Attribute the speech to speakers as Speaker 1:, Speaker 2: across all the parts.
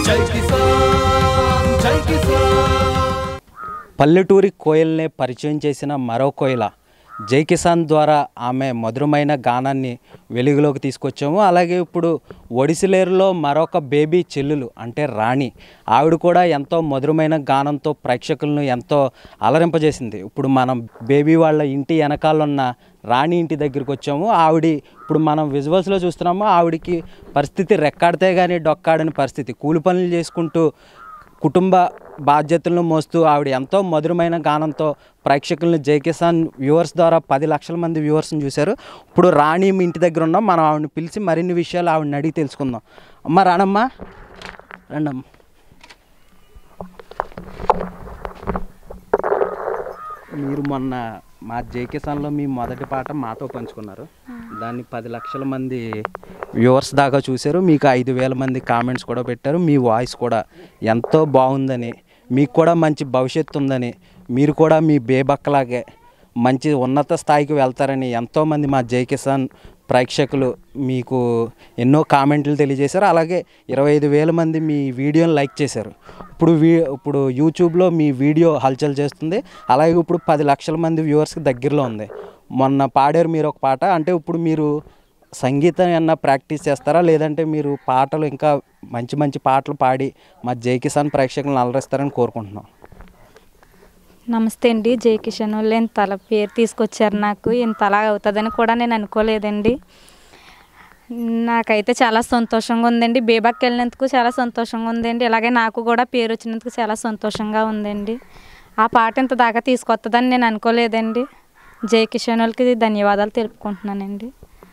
Speaker 1: జై కిసాన్ జై కిసాన్
Speaker 2: పల్లెటూరి కోయిల్నే పరిచయం చేసిన మరో కోయిల జై కిసాన్ ద్వారా ఆమె మధురమైన గానాన్ని వెలుగులోకి తీసుకొచ్చాము అలాగే ఇప్పుడు ఒడిసిలేరులో మరొక బేబీ చెల్లెలు అంటే రాణి ఆవిడ కూడా ఎంతో మధురమైన గానంతో ప్రేక్షకులను ఎంతో అలరింపజేసింది ఇప్పుడు మనం బేబీ వాళ్ళ ఇంటి వెనకాలన్న రాణి ఇంటి దగ్గరికి వచ్చాము ఆవిడ ఇప్పుడు మనం విజువల్స్లో చూస్తున్నాము ఆవిడికి పరిస్థితి రెక్కాడితే కానీ డొక్కాడని పరిస్థితి కూలి పనులు చేసుకుంటూ కుటుంబ బాధ్యతలను మోస్తూ ఆవిడ ఎంతో మధురమైన గానంతో ప్రేక్షకులను జై కిసాన్ వ్యూవర్స్ ద్వారా పది లక్షల మంది వ్యూవర్స్ని చూశారు ఇప్పుడు రాణి మీ ఇంటి దగ్గర ఉన్నాం మనం ఆవిడని పిలిచి మరిన్ని విషయాలు ఆవిడని అడిగి తెలుసుకుందాం అమ్మ రానమ్మా రండమ్మ మీరు మొన్న మా జై కిసాన్లో మీ మొదటి పాట మాతో పంచుకున్నారు దాన్ని పది లక్షల మంది వ్యూవర్స్ దాకా చూశారు మీకు ఐదు వేల మంది కామెంట్స్ కూడా పెట్టారు మీ వాయిస్ కూడా ఎంతో బాగుందని మీకు కూడా మంచి భవిష్యత్తు ఉందని మీరు కూడా మీ బేబక్కలాగే మంచి ఉన్నత స్థాయికి వెళ్తారని ఎంతోమంది మా జై కిసాన్ ప్రేక్షకులు మీకు ఎన్నో కామెంట్లు తెలియజేశారు అలాగే ఇరవై ఐదు వేల మంది మీ వీడియోని లైక్ చేశారు ఇప్పుడు వీ ఇప్పుడు యూట్యూబ్లో మీ వీడియో హల్చల్ చేస్తుంది అలాగే ఇప్పుడు పది లక్షల మంది వ్యూవర్స్కి దగ్గరలో ఉంది మొన్న పాడారు మీరు ఒక పాట అంటే ఇప్పుడు మీరు సంగీతం ఏమన్నా ప్రాక్టీస్ చేస్తారా లేదంటే మీరు పాటలు ఇంకా మంచి మంచి పాటలు పాడి మా జై కిసాన్ ప్రేక్షకులను అలరిస్తారని కోరుకుంటున్నాం
Speaker 3: నమస్తే అండి జై కిషన్ వాళ్ళు ఇంత అలా పేరు తీసుకొచ్చారు నాకు ఇంత అలా అవుతుందని కూడా నేను అనుకోలేదండి నాకైతే చాలా సంతోషంగా ఉందండి బేబాకి వెళ్ళినందుకు చాలా సంతోషంగా ఉందండి ఇలాగే నాకు కూడా పేరు వచ్చినందుకు చాలా సంతోషంగా ఉందండి ఆ పాట ఇంత దాకా తీసుకొస్తుందని నేను అనుకోలేదండి జై కిషన్ వాళ్ళకి ధన్యవాదాలు తెలుపుకుంటున్నానండి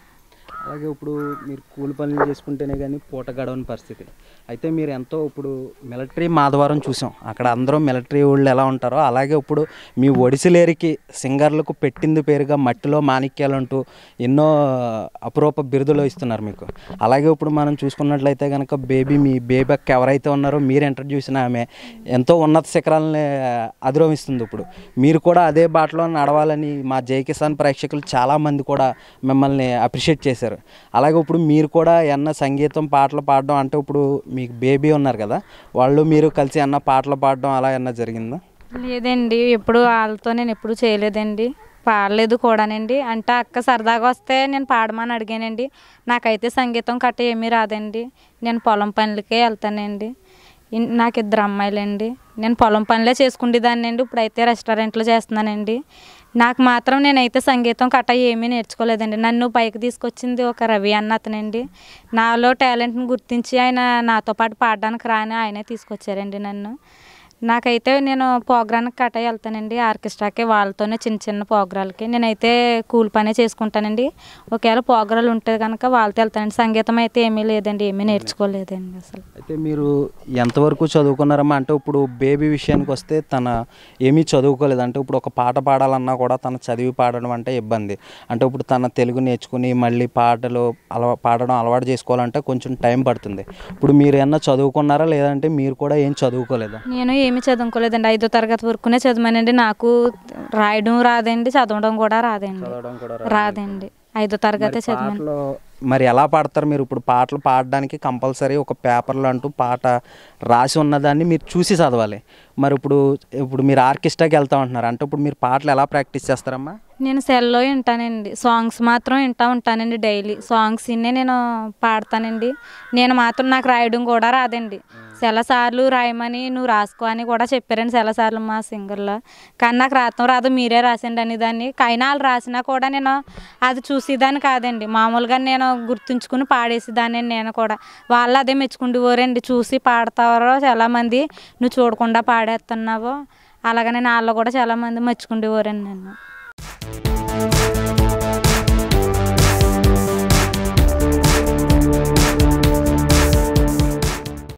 Speaker 2: అలాగే ఇప్పుడు మీరు కూలి పనులు చేసుకుంటేనే కానీ పూట గడవని పరిస్థితి అయితే మీరు ఎంతో ఇప్పుడు మిలిటరీ మాధవరం చూసాం అక్కడ అందరూ మిలిటరీ వాళ్ళు ఎలా ఉంటారో అలాగే ఇప్పుడు మీ ఒడిసిలేరికి సింగర్లకు పెట్టింది పేరుగా మట్టిలో మాణిక్యాలు అంటూ ఎన్నో అపురూప బిరుదులు ఇస్తున్నారు మీకు అలాగే ఇప్పుడు మనం చూసుకున్నట్లయితే కనుక బేబీ మీ బేబీకి ఎవరైతే ఉన్నారో మీరు ఇంట్రడ్యూస్ చేసిన ఆమె ఎంతో ఉన్నత శిఖరాలని అధిరోహిస్తుంది ఇప్పుడు మీరు కూడా అదే బాటలో నడవాలని మా జై కిసాన్ ప్రేక్షకులు చాలామంది కూడా మిమ్మల్ని అప్రిషియేట్ చేశారు అలాగే ఇప్పుడు మీరు కూడా ఎన్న సంగీతం పాటలు పాడడం అంటే ఇప్పుడు మీకు బేబీ ఉన్నారు కదా వాళ్ళు మీరు కలిసి అన్న పాటలు పాడడం అలా ఏమన్నా జరిగిందా
Speaker 3: లేదండి ఎప్పుడు వాళ్ళతో నేను ఎప్పుడు చేయలేదండి పాడలేదు కూడానండి అంటే అక్క సరదాగా వస్తే నేను పాడమని అడిగానండి నాకైతే సంగీతం కట్ట ఏమీ రాదండి నేను పొలం పనులకే వెళ్తానండి ఇన్- నాకు ఇద్దరు అమ్మాయిలండి నేను పొలం పనులే చేసుకునేదాన్ని అండి ఇప్పుడైతే రెస్టారెంట్లో చేస్తున్నానండి నాకు మాత్రం నేనైతే సంగీతం కట్ట ఏమీ నేర్చుకోలేదండి నన్ను పైకి తీసుకొచ్చింది ఒక రవి అన్న అతనండి నాలో టాలెంట్ని గుర్తించి ఆయన నాతో పాటు పాడడానికి రాని ఆయనే తీసుకొచ్చారండి నన్ను నాకైతే నేను ప్రోగ్రామ్కి కట్ట వెళ్తానండి ఆర్కెస్ట్రాకి వాళ్ళతోనే చిన్న చిన్న ప్రోగ్రాలకి నేనైతే కూలి పనే చేసుకుంటానండి ఒకవేళ ప్రోగ్రాలు ఉంటే కనుక వాళ్ళతో వెళ్తానండి సంగీతం అయితే ఏమీ లేదండి ఏమీ నేర్చుకోలేదండి అసలు
Speaker 2: అయితే మీరు ఎంతవరకు చదువుకున్నారమ్మా అంటే ఇప్పుడు బేబీ విషయానికి వస్తే తన ఏమీ చదువుకోలేదు అంటే ఇప్పుడు ఒక పాట పాడాలన్నా కూడా తన చదివి పాడడం అంటే ఇబ్బంది అంటే ఇప్పుడు తన తెలుగు నేర్చుకుని మళ్ళీ పాటలు అలవా పాడడం అలవాటు చేసుకోవాలంటే కొంచెం టైం పడుతుంది ఇప్పుడు మీరు ఏమన్నా చదువుకున్నారా లేదంటే మీరు కూడా ఏం చదువుకోలేదా
Speaker 3: నేను ఏమీ చదువుకోలేదండి ఐదో తరగతి వరకునే చదివానండి నాకు రాయడం రాదండి చదవడం కూడా రాదండి
Speaker 2: చదవడం కూడా
Speaker 3: రాదండి ఐదో తరగతి చదివాను
Speaker 2: పాటలు మరి ఎలా పాడతారు మీరు ఇప్పుడు పాటలు పాడడానికి కంపల్సరీ ఒక పేపర్లో అంటూ పాట రాసి ఉన్నదాన్ని మీరు చూసి చదవాలి మరి ఇప్పుడు ఇప్పుడు మీరు ఆర్కెస్ట్రాకి వెళ్తా ఉంటున్నారు అంటే ఇప్పుడు మీరు పాటలు ఎలా ప్రాక్టీస్ చేస్తారమ్మా
Speaker 3: నేను సెల్లో వింటానండి సాంగ్స్ మాత్రం వింటా ఉంటానండి డైలీ సాంగ్స్ విన్నే నేను పాడతానండి నేను మాత్రం నాకు రాయడం కూడా రాదండి చాలాసార్లు రాయమని నువ్వు రాసుకో అని కూడా చెప్పారండి చాలాసార్లు మా సింగర్లో కానీ నాకు రాతం రాదు మీరే రాసండి అని దాన్ని అయినా వాళ్ళు రాసినా కూడా నేను అది చూసేదాన్ని కాదండి మామూలుగా నేను గుర్తుంచుకుని పాడేసేదాన్ని నేను కూడా వాళ్ళు అదే మెచ్చుకుంటూరండి చూసి పాడతారో చాలామంది నువ్వు చూడకుండా పాడేస్తున్నావో అలాగనే వాళ్ళు కూడా చాలామంది మెచ్చుకుంటూరండి నన్ను